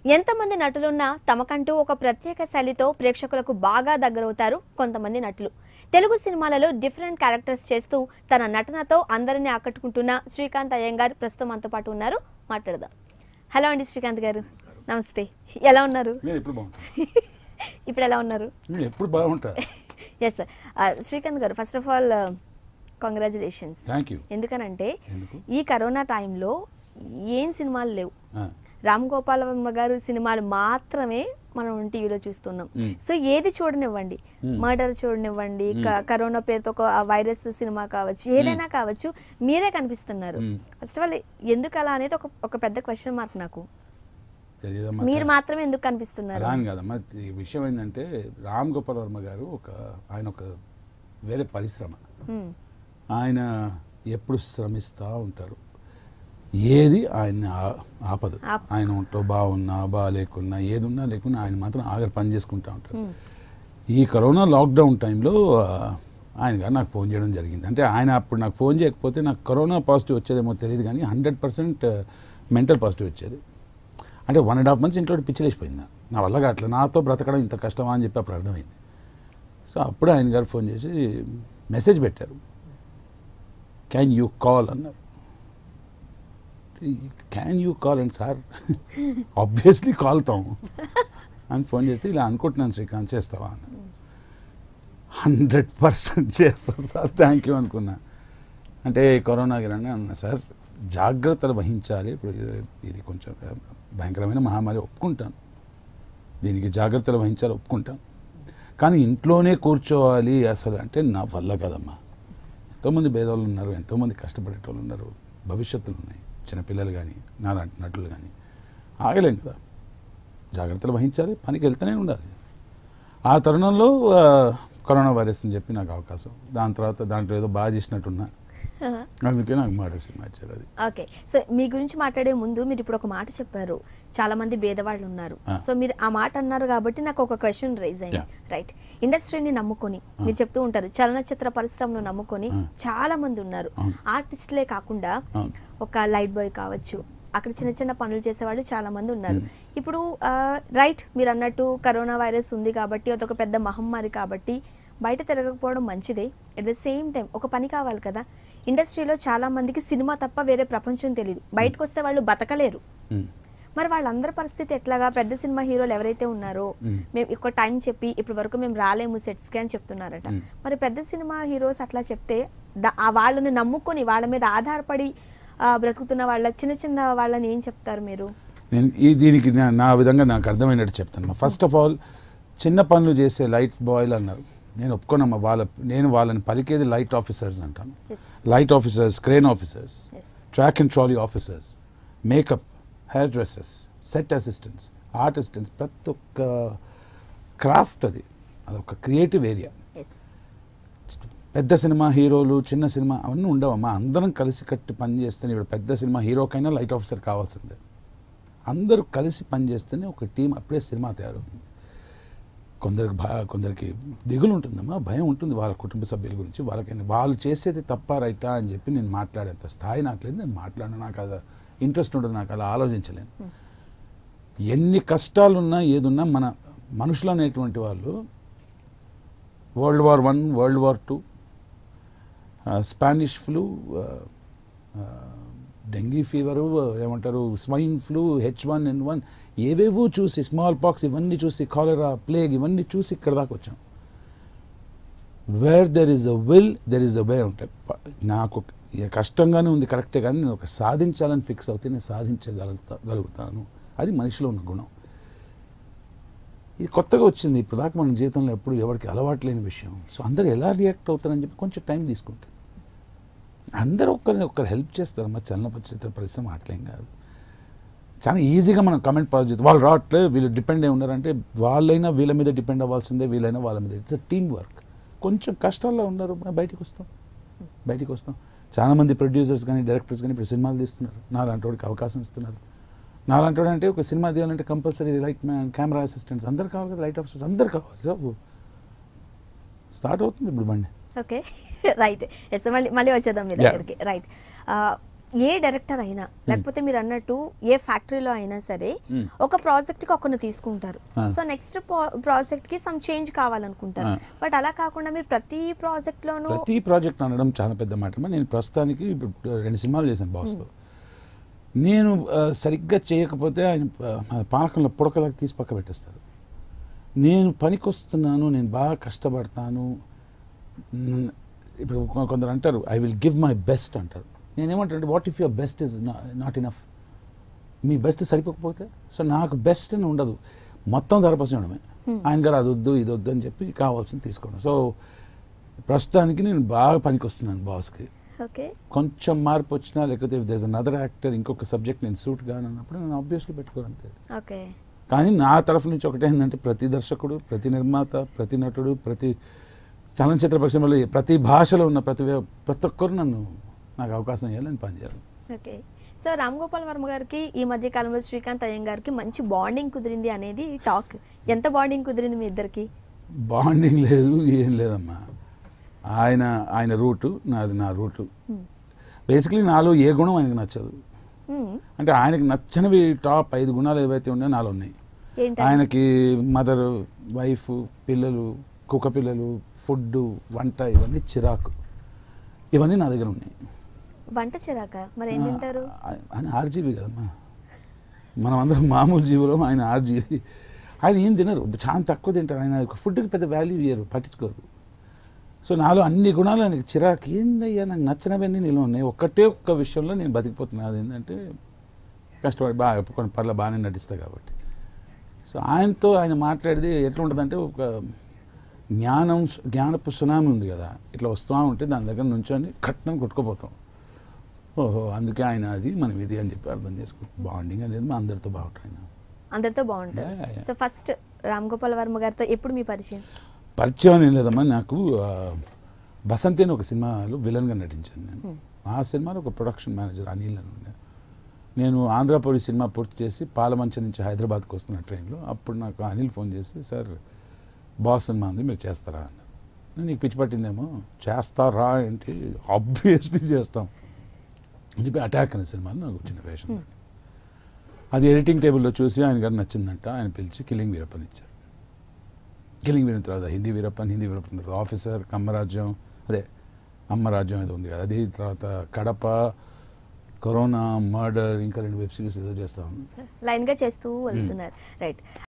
ఎంతమంది నటులున్నా తమకంటూ ఒక ప్రత్యేక శైలితో ప్రేక్షకులకు బాగా దగ్గరవుతారు కొంతమంది నటులు తెలుగు సినిమాలలో డిఫరెంట్ క్యారెక్టర్స్ చేస్తూ తన నటనతో అందరినీ ఆకట్టుకుంటున్న శ్రీకాంత్ అయ్యంగార్ ప్రస్తుతం మనతో పాటు ఉన్నారు మాట్లాడదాం హలో అండి శ్రీకాంత్ గారు నమస్తే ఎలా ఉన్నారు నేను ఎప్పుడు బాగుంటా ఇప్పుడు ఎలా ఉన్నారు నేను ఎప్పుడు బాగుంటా yes Srikanth garu first of all congratulations thank you ఎందుకనంటే ఎందుకు? ఈ కరోనా టైంలో ఏం సినిమాలు లేవు ఆ, రామ్ గోపాల్ వర్మ గారు సినిమాలు మాత్రమే మనం టీవీలో చూస్తున్నాం మ్మ్. సో ఏది చూడనివ్వండి మర్డర్ చూడనివ్వండి క- కరోనా పేరుతో ఒక వైరస్ సినిమా కావచ్చు ఏదైనా కావచ్చు మీరే కనిపిస్తున్నారు మ్మ్. ఫస్ట్ ఆఫ్ ఆల్ ఎందుకు అలా అనేది ఒక ఒక పెద్ద క్వశ్చన్ మార్క్ నాకు తెలియదమ్మా మీరు మాత్రమే ఎందుకు కనిపిస్తున్నారు అలా అని కాదమ్మా ఈ విషయం ఏంటంటే రామ్ గోపాల్ వర్మ గారు ఒక ఆయన ఒక వేరే పరిశ్రమ మ్మ్. ఆయన ఎప్పుడు శ్రమిస్తూ ఉంటారు ఏది ఆయన ఆ- ఆపదు ఆప్- ఆయన ఒంట్లో బాగున్నా బాగాలేకున్నా ఏది ఉన్నా లేకున్నా ఆయన మాత్రం ఆగరు పని చేసుకుంటూ ఉంటారు మ్మ్. ఈ కరోనా లాక్డౌన్ టైంలో ఆ, ఆయన గారు నాకు ఫోన్ చేయడం జరిగింది అంటే ఆయన అప్పుడు నాకు ఫోన్ చేయకపోతే నాకు కరోనా పాజిటివ్ వచ్చేదేమో తెలియదు కానీ హండ్రెడ్ పర్సెంట్ మెంటల్ పాజిటివ్ వచ్చేది అంటే వన్ అండ్ హాఫ్ మంత్స్ ఇంట్లో పిచ్చిలేసిపోయింది నాకు. నా వల్ల కావట్లేదు నాతో బ్రతకడం ఇంత కష్టమా అని చెప్పి అప్పుడు అర్థమైంది సో అప్పుడు ఆయన గారు ఫోన్ చేసి మెసేజ్ పెట్టారు క్యాన్ యూ కాల్ అన్నారు can you call and sir obviously కాల్తాం అని ఫోన్ చేస్తే ఇలా అనుకుంటున్నాను శ్రీకాంత్ చేస్తావా అన్న హండ్రెడ్ పర్సెంట్ చేస్తాను సార్ థ్యాంక్ యూ అనుకున్నా అంటే కరోనా గిరని అన్న సార్ జాగ్రత్తలు వహించాలి ఇప్పుడు ఇది- ఇది కొంచెం భయంకరమైన మహమ్మారి ఒప్పుకుంటాను దీనికి జాగ్రత్తలు వహించాలి ఒప్పుకుంటాను కానీ ఇంట్లోనే కూర్చోవాలి అసలు అంటే నా వల్ల కదమ్మా ఎంతోమంది భేదవాళ్ళు ఉన్నారు ఎంతోమంది కష్టపడేటోళ్ళు ఉన్నారు భవిష్యత్తులు ఉన్నాయి చిన్నపిల్లలు కానీ నాలాంటి నటులు కానీ ఆగలేం కదా జాగ్రత్తలు వహించాలి పనికి వెళ్తూనే ఉండాలి ఆ తరుణంలో ఆ, కరోనా వైరస్ అని చెప్పి నాకు అవకాశం దాని తర్వాత దాంట్లో ఏదో బాగా చేసినట్టున్నా అందుకే నాకు మాట సినిమా ఇచ్చారు అది ఓకే సో మీ గురించి మాట్లాడే ముందు మీరు ఇప్పుడు ఒక మాట చెప్పారు చాలా మంది భేదవాళ్ళు ఉన్నారు ఆ. సో మీరు ఆ మాట అన్నారు కాబట్టి నాకు ఒక క్వశ్చన్ రైజ్ అయింది Yeah. రైట్ ఇండస్ట్రీని నమ్ముకొని మీరు చెప్తూ ఉంటారు చలనచిత్ర పరిశ్రమను నమ్ముకొని ఆ. చాలా మంది ఉన్నారు అవును. ఆర్టిస్టులే కాకుండా అవును. ఒక లైట్ బాయ్ కావచ్చు అక్కడ చిన్న చిన్న పనులు చేసేవాళ్ళు చాలా మంది ఉన్నారు ఇప్పుడు రైట్ మీరు అన్నట్టు కరోనా వైరస్ ఉంది కాబట్టి అదొక పెద్ద మహమ్మారి కాబట్టి బయట తిరగకపోవడం మంచిదే అట్ ద సేమ్ టైం ఒక పని కావాలి కదా ఇండస్ట్రీలో చాలా మందికి సినిమా తప్ప వేరే ప్రపంచం తెలియదు బయటకు వస్తే వాళ్ళు బతకలేరు ఉమ్. మరి వాళ్ళందరి పరిస్థితి ఎట్లాగా పెద్ద సినిమా హీరోలు ఎవరైతే ఉన్నారో మ్మ్. మేము ఎక్కువ టైం చెప్పి ఇప్పటి వరకు మేము రాలేము సెట్స్కి అని చెప్తున్నారట మ్మ్. మరి పెద్ద సినిమా హీరోస్ అట్లా చెప్తే ద- ఆ వాళ్ళని నమ్ముకొని వాళ్ళ మీద ఆధారపడి ఆ, బ్రతుకుతున్న వాళ్ళ చిన్న చిన్న వాళ్ళని ఏం చెప్తారు మీరు నేను ఈ దీనికి నా- నా విధంగా నాకు అర్థమైనట్టు చెప్తాను ఫస్ట్ ఆఫ్ ఆల్ చిన్న పనులు చేసే లైట్ బాయ్లు అన్నారు నేను ఒప్పుకోనమ్మా వాళ్ళ నేను వాళ్ళని పలికేది లైట్ ఆఫీసర్స్ అంటాను yes light officers crane officers yes track and trolley officers makeup hair dresses set assistants art assistants ప్రతి ఒక్క క్రాఫ్ట్ అది అదొక క్రియేటివ్ ఏరియా ఎస్ పెద్ద సినిమా హీరోలు చిన్న సినిమా అవన్నీ ఉండవమ్మా అందరం కలిసి కట్టి పని చేస్తేనే ఇప్పుడు పెద్ద సినిమా హీరోకైనా లైట్ ఆఫీసర్ కావాల్సిందే అందరూ కలిసి పని చేస్తేనే ఒక టీం అప్పుడే సినిమా తయారవుతుంది కొందరికి భా కొందరికి దిగులు ఉంటుందమ్మా భయం ఉంటుంది వాళ్ళ కుటుంబ సభ్యుల గురించి వాళ్ళకైనా వాళ్ళు చేసేది తప్ప రైటా అని చెప్పి నేను మాట్లాడేంత స్థాయి నాకు లేదు నేను మాట్లాడను నాకు అది ఇంట్రెస్ట్ ఉండదు నాకు అలా ఆలోచించలేను ఎన్ని కష్టాలున్నా ఏదున్నా మన మనుషులు అనేటువంటి వాళ్ళు world war one world war two Spanish flu dengue fever ఏమంటారు swine flu H one N one ఏవేవో చూసి స్మాల్ పాక్స్ ఇవన్నీ చూసి కాలరా ప్లేగ్ ఇవన్నీ చూసి ఇక్కడ దాకా వచ్చాం where there is a will there is a way ఉంటాయి ప- నాకు ఒక- ఇది కష్టంగానే ఉంది కరెక్టే కానీ నేను ఒక సాధించాలని ఫిక్స్ అవుతే నేను సాధించగలుగుతా గలుగుతాను అది మనిషిలో ఉన్న గుణం ఇది కొత్తగా వచ్చింది ఇప్పుడు దాకా మన జీవితంలో ఎప్పుడు ఎవరికి అలవాటు లేని విషయం సో అందరు ఎలా రియాక్ట్ అవుతారని చెప్పి కొంచెం టైం తీసుకుంటుంది అందరూ ఒక్కరిని ఒక్కరు హెల్ప్ చేస్తారు మా చలనచిత్ర పరిశ్రమ అట్లేం కాదు చాలా ఈజీగా మనం కమెంట్ పాస్ చేస్తాం వాళ్ళు రావట్లే వీళ్ళు డిపెండ్ అయి ఉన్నారంటే వాళ్ళైనా వీళ్ళ మీద డిపెండ్ అవ్వాల్సిందే వీళ్ళైనా వాళ్ళ మీద ఇట్స్ టీమ్ వర్క్ కొంచెం కష్టాల్లో ఉన్నారు మనం బయటికి వస్తాం బయటికి వస్తాం చాలా మంది ప్రొడ్యూసర్స్ కానీ డైరెక్టర్స్ కానీ ఇప్పుడు సినిమాలు తీస్తున్నారు నాలాంటి వాడికి అవకాశం ఇస్తున్నారు నాలాంటి వాడు అంటే ఒక సినిమా తీయాలంటే compulsory light man camera assistants అందరు కావాలి కదా లైట్ ఆఫీసర్స్ అందరు కావాలి సో స్టార్ట్ అవుతుంది ఇప్పుడు బండి ఓకే రైట్ ఎస్ మళ్ళీ మళ్ళీ వచ్చేద్దాం మీ Yeah. దగ్గరికి రైట్ ఏ డైరెక్టర్ అయినా లేకపోతే మీరు అన్నట్టు ఏ ఫ్యాక్టరీలో అయినా సరే Hmm. ఒక ప్రాజెక్ట్ కి ఒకరిని తీసుకుంటారు Ah. సో నెక్స్ట్ ప్రాజెక్ట్ కి సమ్ చేంజ్ కావాలనుకుంటారు Ah. బట్ అలా కాకుండా మీరు ప్రతి ప్రాజెక్ట్ లోనూ ప్రతి ప్రాజెక్ట్ అనడం చాలా పెద్ద మాట అమ్మా. నేను ప్రస్తుతానికి ఇప్పుడు రెండు సినిమాలు చేశాను బాస్తో నేను ఆ, సరిగ్గా చేయకపోతే ఆయన ఆ, పానకంలో పుడకలకు తీసి పక్క పెట్టేస్తారు నేను పనికొస్తున్నాను నేను బాగా కష్టపడతాను మ్, ఇప్పుడు కొ- కొందరు అంటారు I will give my best అంటారు నేనేమంటాను what if your best is not enough మీ బెస్ట్ సరిపోకపోతే సో నాకు బెస్ట్ అని ఉండదు మొత్తం ధరపసడమే ఆయన గారు అది వద్దు ఇది వద్దు అని చెప్పి కావాల్సింది తీసుకోవడం సో ప్రస్తుతానికి నేను బాగా పనికొస్తున్నాను బాస్కి ఓకే కొంచెం మార్పు వచ్చినా లేకపోతే ఇఫ్ దస్ అనదర్ యాక్టర్ ఇంకొక సబ్జెక్ట్ నేను సూట్ కానన్నప్పుడు నేను ఆబ్వియస్లీ పెట్టుకోను అంతే ఓకే కానీ నా తరఫు నుంచి ఒకటే ఏంటంటే ప్రతి దర్శకుడు ప్రతి నిర్మాత ప్రతి నటుడు ప్రతి చలనచిత్ర పరిశ్రమలో ప్రతి భాషలో ఉన్న ప్రతి వ్య- ప్రతి ఒక్కరు నన్ను నాకు అవకాశం ఇవ్వాలని పనిచేయాలి ఓకే సో రామ్ గోపాల్ వర్మ గారికి ఈ మధ్య కాలంలో శ్రీకాంత్ అయ్యం గారికి మంచి బాండింగ్ కుదిరింది అనేది టాక్ ఎంత బాండింగ్ కుదిరింది మీ ఇద్దరికి బాండింగ్ లేదు ఏం లేదమ్మా ఆయన ఆయన రూటు నాది నా రూటు బేసిక్లీ నాలో ఏ గుణం ఆయనకు నచ్చదు Hmm. అంటే ఆయనకి నచ్చనివి టాప్ ఐదు గుణాలు ఏవైతే ఉన్నాయో నాలో ఉన్నాయి ఏంటి ఆయనకి మదర్ వైఫ్ పిల్లలు కుక్క పిల్లలు ఫుడ్ వంట ఇవన్నీ చిరాకు ఇవన్నీ నా దగ్గర ఉన్నాయి వంట చిరాక మరి ఏం తింటారు ఆ- ఆయన ఆర్జీబీ కదమ్మా మనం అందరం మామూలు జీవులం ఆయన ఆర్జీబీ ఆయన ఏం తినరు చాలా తక్కువ తింటారు ఆయన ఫుడ్కి పెద్ద వాల్యూ ఇయ్యరు పట్టించుకోరు సో నాలో అన్ని గుణాలు ఆయనకి చిరాకు ఏందయ్యా నాకు నచ్చినవన్నీ నీలో ఉన్నాయి ఒక్కటే ఒక్క విషయంలో నేను బతికిపోతున్నాను అది ఏంటంటే కష్టపడి బాగా కొన్ని పర్ల బాగానే నటిస్తా కాబట్టి సో ఆయనతో ఆయన మాట్లాడేది ఎట్లా ఉంటుందంటే ఒక జ్ఞానం జ్ఞానపు సునామీ ఉంది కదా ఇట్లా వస్తూ ఉంటే దాని దగ్గర నుంచొని కట్నం కొట్టుకుపోతాం ఓహో అందుకే ఆయన అది మనం ఇది అని చెప్పి అర్థం చేసుకో బాండింగ్ అనేది మా అందరితో బాగుంటుంది ఆయన అందరితో బాగుంటారు Yeah, yeah. So first Ram Gopal Varma గారితో ఎప్పుడు మీ పరిచయం పరిచయం ఏం లేదమ్మా నాకు ఆ, బసంతి అని ఒక సినిమాలో విలన్గా నటించాను నేను ఆ సినిమాలో ఒక ప్రొడక్షన్ మేనేజర్ అనిల్ అని ఉండే నేను ఆంధ్రపూడి సినిమా పూర్తి చేసి పాలమంచ నుంచి హైదరాబాద్కి వస్తున్న ట్రైన్లో అప్పుడు నాకు అనిల్ ఫోన్ చేసి సార్ బాస్ సినిమా ఉంది మీరు చేస్తారా అన్నారు నేను నీకు పిచ్చి పట్టిందేమో చేస్తారా ఏంటి ఆబ్వియస్లీ చేస్తాం అని చెప్పి అటాక్ అనే సినిమాలో నాకు వచ్చిన వేషం అది ఎడిటింగ్ టేబుల్లో చూసి ఆయన గారు నచ్చిందంట ఆయన పిలిచి కిలింగ్ వీరప్పని ఇచ్చారు కిలింగ్ వీరన్ తర్వాత హిందీ వీరప్పన్ హిందీ వీరప్పన్ తర్వాత ఆఫీసర్ కమ్మరాజ్యం అదే అమ్మరాజ్యం ఏదో ఉంది కదా అది తర్వాత కడప కరోనా మర్డర్ ఇంకా రెండు వెబ్ సిరీస్ ఏదో చేస్తా ఉన్నాను లైన్ గా చేస్తూ వెళ్తున్నారు రైట్